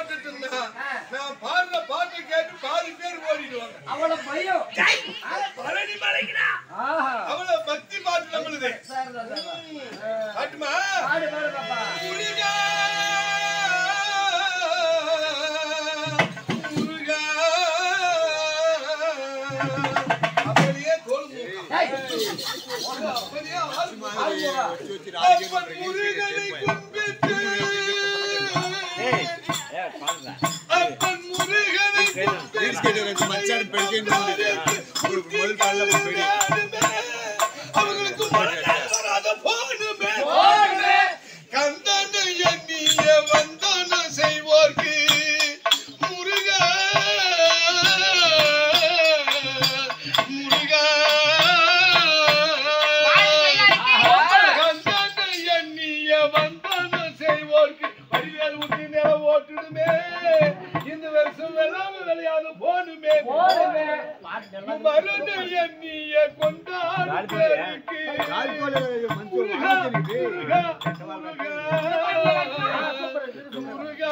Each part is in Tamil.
போட்டுட்டுன்னா நான் பாடுற பாட்டை கேட்டு பாதி பேர் ஓடிடுவாங்க அவ்வளவு பயம் பழனி மலைக்குடா ஆஹா அவ்வளவு பக்தி பாட்டு நம்மளுது சரி, சரி, சரி. பாட்டுமா பாடு பாடு பாப்பா முருகா முருகா அப்படியே தோல் மூக்கு. ஏய், அப்படியே ஆள் மூக்கு. ஆளுவா. அப்பன் முருகனை கும்பிட்டு அப்பன் முருகனை கும்பிட்டு மச்சான் பெருக்கின்றது உங்களுக்கு முதல் காலில் போயிடு அவங்களுக்கு மனதால் வராத போனுமே போடுமே. கந்தனை எண்ணிய வந்தன செய்வோர்க்கு முருகா முருகா கந்தனை எண்ணிய வந்தன செய்வோர்க்கு வடிவேல் ஊட்டி நில ஓட்டுடுமே இந்த வருஷம் வெள்ளாம விளையாடு போடுமே போடுமே. பாட்டு நல்லா மருணை எண்ணிய கொண்டாடு பேருக்கு முருகா முருகா முருகா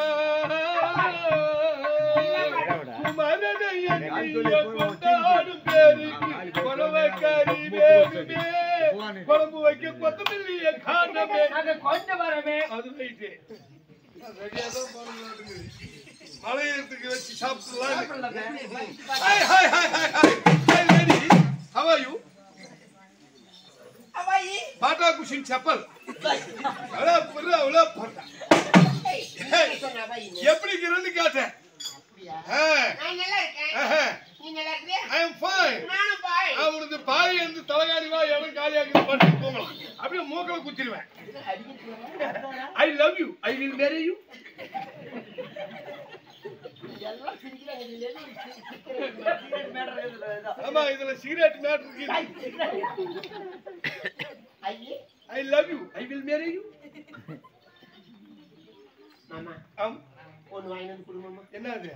குமரனை எண்ணிய கொண்டாடும் பேருக்கு குறவைக்காரி வேணுமே குழம்பு வைக்க கொத்தமல்லிய காணமே நாங்க கொஞ்சம் வரமே அது ரைட்டு ரெடியா தான் போனது மலையத்துக்கு வச்சு சாப்பிடலாம் hi hi hi hi hi hi lady how are you Bata cushion chappal அவ்வளோ புரு அவ்வளோ போட்டா எப்படி இருக்கிறன்னு கேட்டேன் ஐ எம் ஃபைன் அவனுக்கு பாய் வந்து தலைகாணி வா இடம் காலியாக்குது பண்ணி போகலாம் அப்படியே மூக்கல குத்திடுவேன் I love you I will marry you ஆமா இதுல சிகரெட் மேட்டர் இருக்கு I love you I will marry you ஆம் என்ன அது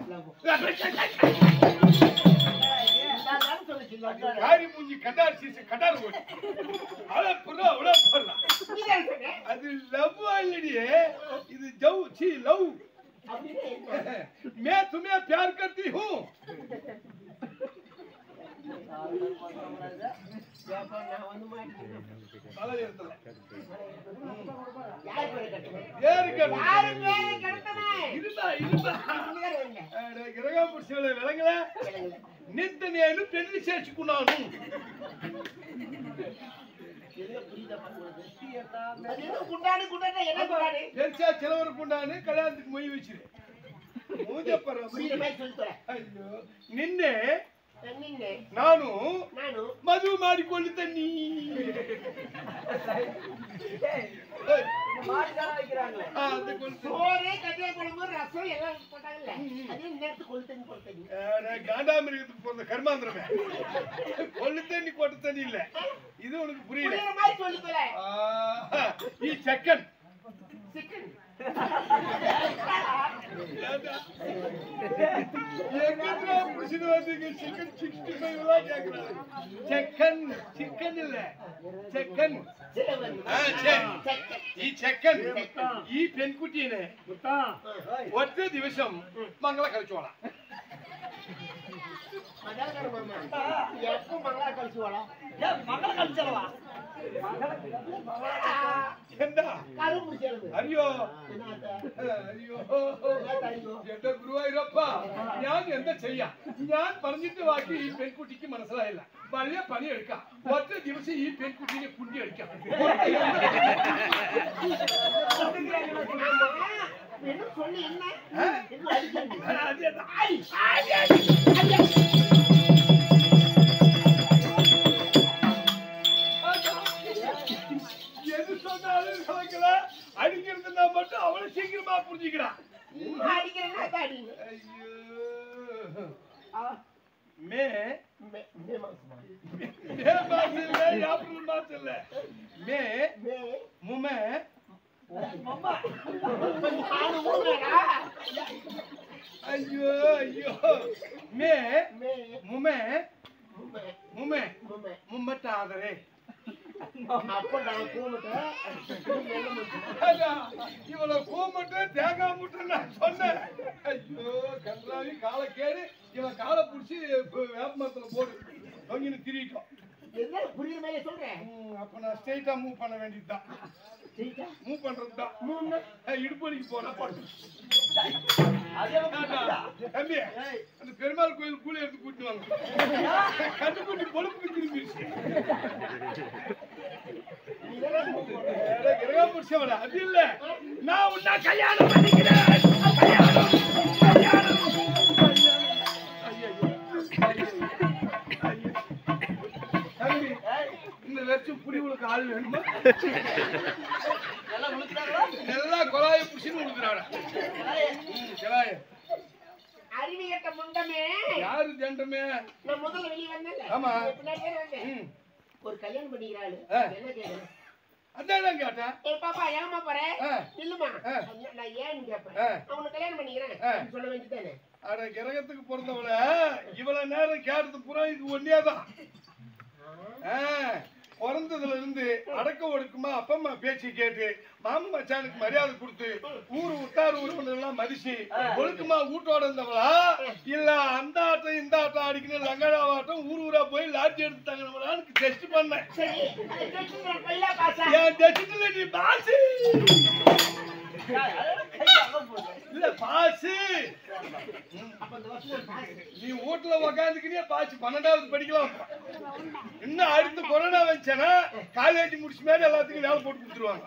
காரி மூஞ்சி கண்டார் சீசு கண்டார் ஓடி அவ்வளோ புறா அவ்வளோ போடலாம் அது லவ் இல்லடி இது ஜவ் சி லவ் मैं तुम्हें प्यार करती हूँ தலை எழுத்தல. ஏறு கட்டு. இருடா, இருடா. అరే, గిరగా పురుషులు వెలగలే నిత్య నేను పెళ్లి చేసుకున్నాను తెలిసా చిలవరకుండానే కళ్యాణానికి మొయ్యి వచ్చింది నువ్వు చెప్పరా అయ్యో నిన్నే ನಾನು ಮದುವೆ ಮಾಡಿಕೊಳ್ಳುತ್ತೇನೆ மாட்டுக்கார வைக்கிறாங்களே காண்டாமிருகத்துக்கு பிறந்த கர்மாந்திரமே கொள்ளு தண்ணி கொட்டு தண்ணி இல்ல இது உனக்கு புரியல ஆ, ಈ செக்கன் எங்கடா புடிச்சிட்டு வந்தீங்க சிக்கன் சிக்ஸ்டி ஃபைவ் எல்லாம் கேக்குறாங்க செக்கன் சிக்கன் இல்ல செக்கன் ஆ, சரி. ಈ ಚೆಕ್ಕನ್ ಈ ಪೆನ್ಕುಟಿನೇ ಒಟ್ಟೆ ದಿವಸ ಮಂಗಳ ಕಳಿಸೋಣ ஏன் மகள கழிச்சலவா ಎಂದ ಅಯ್ಯೋ അയ്യോ എന്റെ ഗുരുവായൂരപ്പ ഞാൻ എന്താ ചെയ്യാ ഞാൻ പറഞ്ഞിട്ട് ബാക്കി ഈ പെൺകുട്ടിക്ക് മനസ്സിലായില്ല വലിയ പണിയെടുക്കാം ഒറ്റ ദിവസം ഈ പെൺകുട്ടിനെ കുണ്ടി അടിക്കാം எது சொன்னாலும் கலக்கல அடிக்கிறதுனா மட்டும் அவ்வளவு சீக்கிரமா புரிஞ்சுக்கிறான் ஐயோ மே மே மாசம் இல்ல ஏப்ரல் மாசம் இல்ல மே முமே ஐயோ ஐயோ மே முமே முமே மும்மட்டாதரே அப்ப நான் கூப்பிட்டேன் அதான், இவளை கூமட்டு தேங்காய் முட்டை நான் சொன்னேன் ஐயோ கன்றாவி காலை கேடு இவன் காலை பிடிச்சி வேப்ப மரத்துல போடு தொங்கின்னு திரிட்டோம் என்ன புரியுற மாதிரி சொல்றேன் ம், அப்ப நான் ஸ்ட்ரெயிட்டா மூவ் பண்ண வேண்டியதுதான் சரிக்கா? மூவ் பண்றது தான் இடுப்பு வலிக்கு போனா போட்டு அதே புரியுதா? தம்பி அந்த பெருமாள் கோயில் கூலி எடுத்து கூட்டு வாங்க கண்டுக்குட்டி பொழுப்புக்கு திரும்பிடுச்சு கிரகா புடிச்சவன அது இல்ல நான் உன்னை கல்யாணம் பண்ணிக்கிறேன் கல்யாணம் கல்யாணம் ஐயையோ, ஐயையோ, ஐயோ. தம்பி, இந்த வருஷம் புலிவுளுக்கு ஆள் வேணுமா நல்லா விழுத்தாங்களா? நல்லா கொலாய புடிச்சுன்னு விழுக்கிறாடா கிளாய அறிவு கெட்ட முண்டமே யாரு ஜெண்டமே நான் முதல்ல வெளியே வந்தேன்ல ஆமா. பின்னாடி வேற வந்தேன் ம் ஒரு கல்யாணம் பண்ணிக்கிறாள் ஆ. என்ன கேட்கணும் அதான் கேட்டேன் ஏ பாப்பா ஏமா போற ஆ. இல்லம்மா ஆ. நான் ஏன்னு கேட்பேன் ஆ. அவனை கல்யாணம் பண்ணிக்கிறேன் ஆ. சொல்ல வேண்டியதானே அட கிரகத்துக்கு பிறந்தவள இவ்வளவு நேரம் கேட்டது பூரா இது ஒன்னேதான் ஆ, பிறந்ததுல இருந்து அடக்க ஒடுக்குமா அப்பா அம்மா பேச்சு கேட்டு மாமன் மச்சானுக்கு மரியாதை கொடுத்து ஊரு உத்தார் உறவினர் எல்லாம் மதிச்சு ஒழுக்கமா வீட்டோட இருந்தவளா இல்ல அந்த ஆட்டம் இந்த ஆட்டம் அடிக்கணும் லங்கடா ஆட்டம் ஊர் ஊரா போய் லாட்ஜி எடுத்து தங்கினவளான்னு டெஸ்ட் பண்ணேன் சரி அந்த டெஸ்ட் நான் கையில பாசா என் டெஸ்ட்ல நீ பாசு இல்ல பாசு அப்ப அந்த வருஷம் நான் பாஸ் நீ வீட்டுல உக்காந்துக்கினே பாச்சு பன்னெண்டாவது படிக்கலாம் இன்னும் அடுத்து கொரோனா வந்துச்சேன்னா காலேஜ் முடிச்ச மாதிரி எல்லாத்துக்கும் வேலை போட்டு கொடுத்துருவாங்க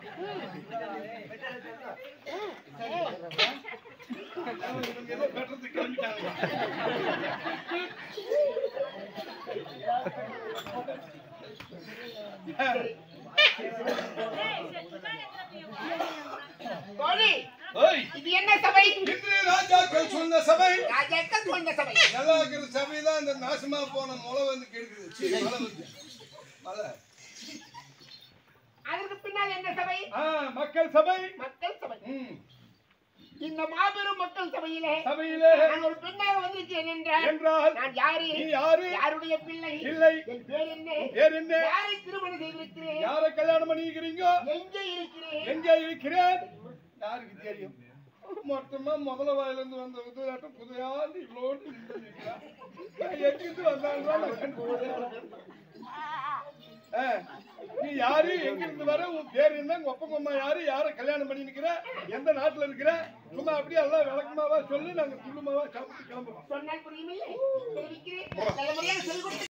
இவங்க ஏதோ பெற்றதுக்கு கிளம்பிட்டாங்க தோழி ஓய் இது என்ன சபை இன்று ராஜாக்கள் சொன்ன சபை ராஜாக்கள் சொன்ன சபை நல்லா இருக்கிற சபை தான் இந்த நாசமா போன முளை வந்து கெடுக்குது சீ, மழை வந்து மழை அதற்கு பின்னால் என்ன சபை ஆ மக்கள் சபை மக்கள் சபை ம் இந்த மாபெரும் மக்கள் சபையிலே சபையிலே நான் ஒரு பெண்ணாக வந்திருக்கிறேன் என்றால் என்றால் நான் யாரு நீ யாரு யாருடைய பிள்ளை இல்லை என் பேர் என்ன வேற என்ன யாரை திருமணம் செய்திருக்கிறேன் யாரை கல்யாணம் பண்ணிக்கிறீங்க எங்கே இருக்கிறேன் எங்கே இருக்கிறேன் யாருக்கு தெரியும் மொத்தமா முதல்ல வாயில இருந்து வந்த உதவியாட்டம் புதையாது இவ்வளோட்டு எங்கிட்டு வந்தாலும் நீ யாரு எங்க இருந்து வர உன் பேர் என்ன உங்க ஒப்பங்க அம்மா யாரு யாரை கல்யாணம் பண்ணி நிக்கிற எந்த நாட்டுல இருக்கிற சும்மா அப்படியே எல்லாம் விளக்கமாவா சொல்லி நாங்க துள்ளுமாவா சாப்பிட்டு கிளம்புறோம் சொன்னால் புரியுமில்லை தெரிவிக்கிறேன் நல்ல முறையாக சொல்லிக் கொடுத்து